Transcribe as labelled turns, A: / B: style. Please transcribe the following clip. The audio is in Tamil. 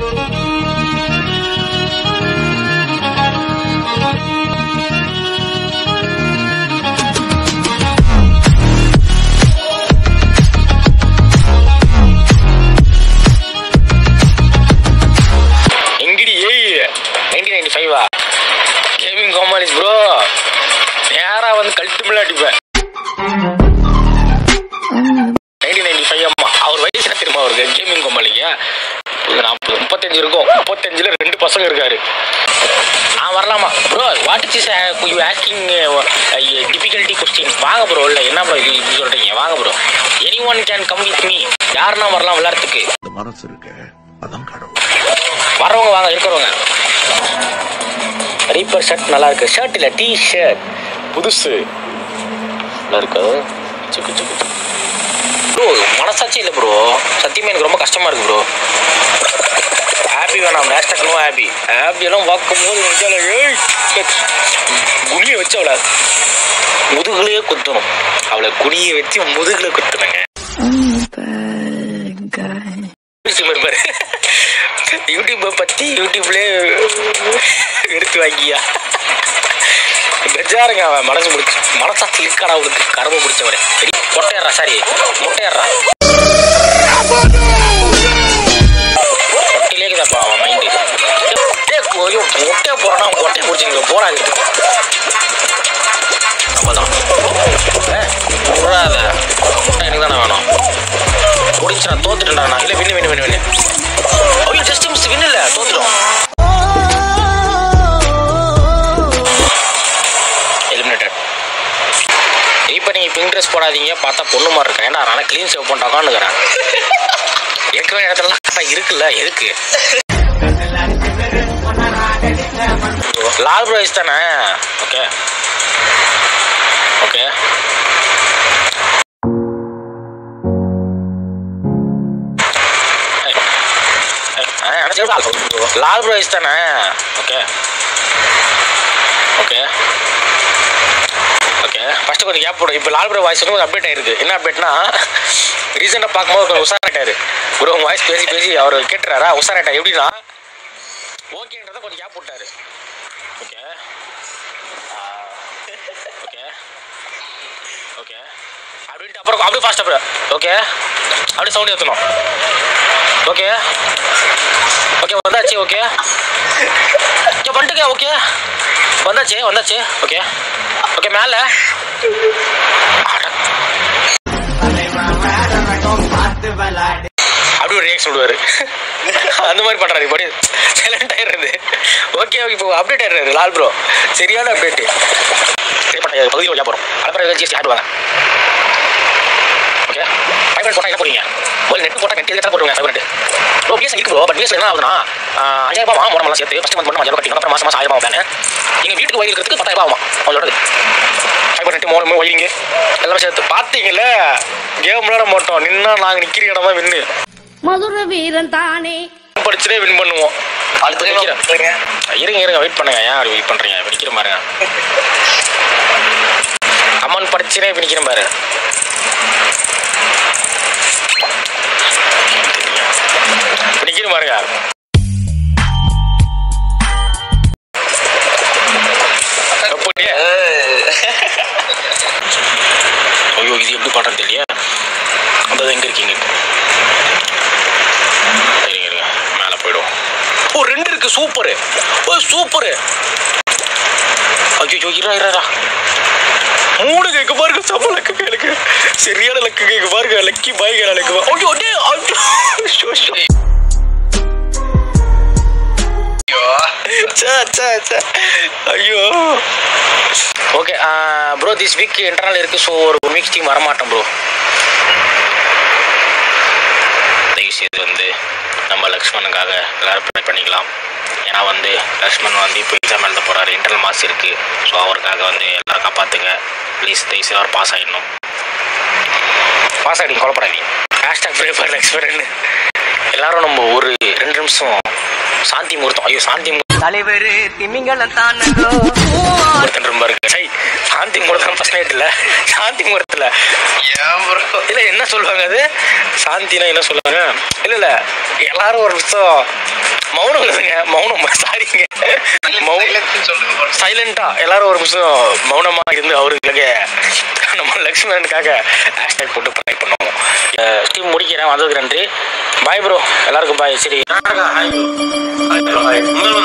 A: எங்கடி ஏய் நைன்டீன் நைன்டி ஃபைவா கேமிங் கோமாளிஸ் ப்ரோ நேராக வந்து கழுத்து மேலே அடிப்பேன் நைன்டீன் நைன்டி ஃபைவ் அம்மா அவர் வயசு என்ன தெரியுமா அவருக்கு கேமிங் கோமாளிங்க நாற்பது முப்பத்தஞ்சு இருக்கும் முப்பத்தஞ்சுல ரெண்டு பசங்க இருக்காரு நான் வரலாமா bro what is you asking difficult question வாங்க ப்ரோ இல்லை என்ன ப்ரோ இது இப்படி சொல்கிறீங்க வாங்க bro any one can come with me யாருன்னா வரலாம் விளையாடுறதுக்கு
B: இந்த மனசு இருக்கு அதான் கடவுள்
A: வர்றவங்க வாங்க இருக்கிறவங்க ரீப்பர் ஷர்ட் நல்லா இருக்கு ஷர்ட் இல்ல டி ஷர்ட் புதுசு நல்லா இருக்கு சுக்கு சுக்கு ப்ரோ மனசாட்சி இல்லை ப்ரோ சத்தியமா எனக்கு ரொம்ப கஷ்டமா இருக்கு ப்ரோ ஹாப்பி வேணாம் நேஷ்டக் நோ ஹாப்பி ஹாப்பி எல்லாம் பார்க்கும்போது நெஞ்சால, ஏய் குனிய வச்சு அவளை முதுகுலயே குத்தணும் அவளை குனிய வச்சு முதுகுல குத்துனங்க யூடியூபர் பாரு யூடியூப்பை பற்றி யூடியூப்லேயே எடுத்து வாங்கியா பெஜாருங்க அவன் மனசு முடிச்சு மனசாட்சி இருக்காடா அவளுக்கு கரும்பு பிடிச்சவரே மொட்டையறா சாரி மொட்டையறா மொட்டையிலே இருக்குதாப்பா அவன் மைண்டு ஐயோ மொட்டையை போறானா அவன் மொட்டையை பிடிச்சிங்க போறாங்க நம்ம தான் விடாத முட்டை எனக்கு தானே வேணும் முடிஞ்சு நான் தோத்துட்டேன்டா நான் இல்லை வின்னு வின்னு வின்னு வின்னு ஐயோ ஜஸ்ட் மிஸ் வின் இல்லை தோத்துட்டோம் எலிமினேட்டட் இப்போ நீங்கள் பிங்க் ட்ரெஸ் போடாதீங்க பார்த்தா பொண்ணு மாதிரி இருக்கேன் ஏன்னா நான் க்ளீன் சேவ் பண்ணிட்டாக்கான்னுக்கிறேன் இருக்க வேண்டிய இடத்துலலாம் கரெக்டாக இருக்குல்ல எதுக்கு லால் ப்ரைஸ் தானே ஓகே ஓகே லால் ப்ரைஸ் தானே ஓகே ஓகே ஓகே ஃபஸ்ட்டு கொஞ்சம் கேப் போடும் இப்போ லால் ப்ரோ வாய்ஸ் வந்து அப்டேட் ஆயிருக்கு என்ன அப்டேட்னா ரீசெண்டாக பார்க்கும்போது கொஞ்சம் உஷாராயிட்டாரு ப்ரோ உங்கள் வாய்ஸ் பேசி பேசி அவர் கேட்டுறாரா உஷாராயிட்டா எப்படின்னா ஓகேன்றத கொஞ்சம் கேப் போட்டாரு ஓகே ஓகே ஓகே அப்படின்ட்டு அப்புறம் அப்படியே ஃபாஸ்ட் அப்புறம் ஓகே அப்படியே சவுண்ட் ஏற்றணும் ஓகே ஓகே வந்தாச்சு ஓகே ஓகே வந்துட்டுங்க ஓகே வந்தாச்சு வந்தாச்சு ஓகே ஓகே மேலே அப்படி ஒரு ரியாக்ஷன் விடுவாரு அந்த மாதிரி பண்றாரு இப்படி சைலண்ட் ஆயிடுறது ஓகே ஓகே இப்போ அப்டேட் ஆயிடுறாரு லால் ப்ரோ சரியான அப்டேட் பகுதி வழியாக போகிறோம் அப்புறம் ஜிஎஸ்டி ஆடுவாங்க ஓகே ஃபைவ் போட்டால் என்ன போடுவீங்க ஒரு நெட் போட்டால் நெட் எதாவது போடுவாங்க ஃபைவ் நெட் ப்ரோ பிஎஸ் இருக்கு ப்ரோ பட் பிஎஸ் என்ன ஆகுதுன்னா ஆஹ், அஞ்சாயிரம் ரூபாய் மூணு மாதம் சேர்த்து ஃபஸ்ட் மந்த் மட்டும் அஞ்சாயிரம் கட்டிங்க அப்புறம் மாதம் மாதம் ஆயிரம் ரூபாய் பிளான் நீங்கள் வீட்டுக்கு வயல் இருக்கிறதுக்கு பத்தாயிரம் ரூபாய் ஆகும் அவங்களோடது ஃபைவ் நெட் மூணு ஒயிலிங்கு எல்லாமே சேர்த்து பார்த்தீங்கல்ல கேம் விளாட மாட்டோம் நின்னா நாங்கள் நிற்கிற இடம் தான் வின்னு
C: மதுர வீரன் தானே
A: படிச்சுட்டே வின் பண்ணுவோம் அடுத்து நிக்கிறேன். இருங்க இருங்க வெயிட் பண்ணுங்க ஏன் அப்படி வெயிட் பண்றீங்க இப்ப நிக்கிறேன் பாருங்க அம்மன் படிச்சுனே இப்ப நிக்கிறேன் பாரு இப்ப நிக்கிறேன் பாருங்க அப்படியே? ஐயோ இது எப்படி பண்றது தெரியல அந்த எங்க இருக்கீங்க இருங்க இருங்க மேலே போயிடும் ஓ ரெண்டு இருக்கு சூப்பரு ஓ சூப்பரு ஐயோ இரா இரா மூணு கேக்கு பாருங்க சம லக்கு கேளுக்கு சரியான லக்கு கேக்கு பாருங்க லக்கி பாய் கேள லக்கு ஐயோ டே ஐயோ ஷோ ஷோ சே சே சே ஐயோ okay bro this week internal இருக்கு ஸோ ஒரு ஒன் வீக்ஸ் டீம் வரமாட்டோம் ப்ரோ தயவு செய்து வந்து நம்ம லக்ஷ்மணுக்காக எல்லாரும் ப்ரே பண்ணிக்கலாம் ஏன்னா வந்து லக்ஷ்மண் வந்து இப்போ எக்ஸாம் எழுத போகிறாரு இன்டர்னல் மார்க்ஸ் இருக்குது ஸோ அவருக்காக வந்து எல்லாரும் காப்பாற்றுங்க ப்ளீஸ் தயவு செய்து அவர் பாஸ் ஆகிடணும் பாஸ் ஆகிடுங்க கொலைப்படாதீங்க ஹேஷ்டாக் ப்ரே ஃபார் லக்ஷ்மணன் எல்லாரும் நம்ம ஒரு ரெண்டு நிமிஷம் சாந்தி முகூர்த்தம் ஐயோ சாந்தி முகூர்த்தம்
D: தலைவர் திமிங்கலம் தானோ
A: முகூர்த்தம் ரொம்ப இருக்கு சை சாந்தி முகூர்த்தம் ஃபர்ஸ்ட் நைட் இல்லை சாந்தி முகூர்த்தத்தில் இல்லை என்ன சொல்லுவாங்க அது சாந்தினா என்ன சொல்லுவாங்க இல்லை இல்லை எல்லாரும் ஒரு நிமிஷம் மௌனம் இல்லைங்க மௌனம் சாரிங்க மௌனம் சைலண்டா எல்லாரும் ஒரு நிமிஷம் மௌனமா இருந்து அவர்களுக்கு நம்ம லக்ஷ்மணனுக்காக ஹேஷ்டேக் போட்டு ப்ரை பண்ணுவோம் ஸ்டீம் முடிக்கிறேன் வந்ததுக்கு நன்றி பாய் ப்ரோ எல்லாருக்கும் பாய் சரி
E: முதல்வர்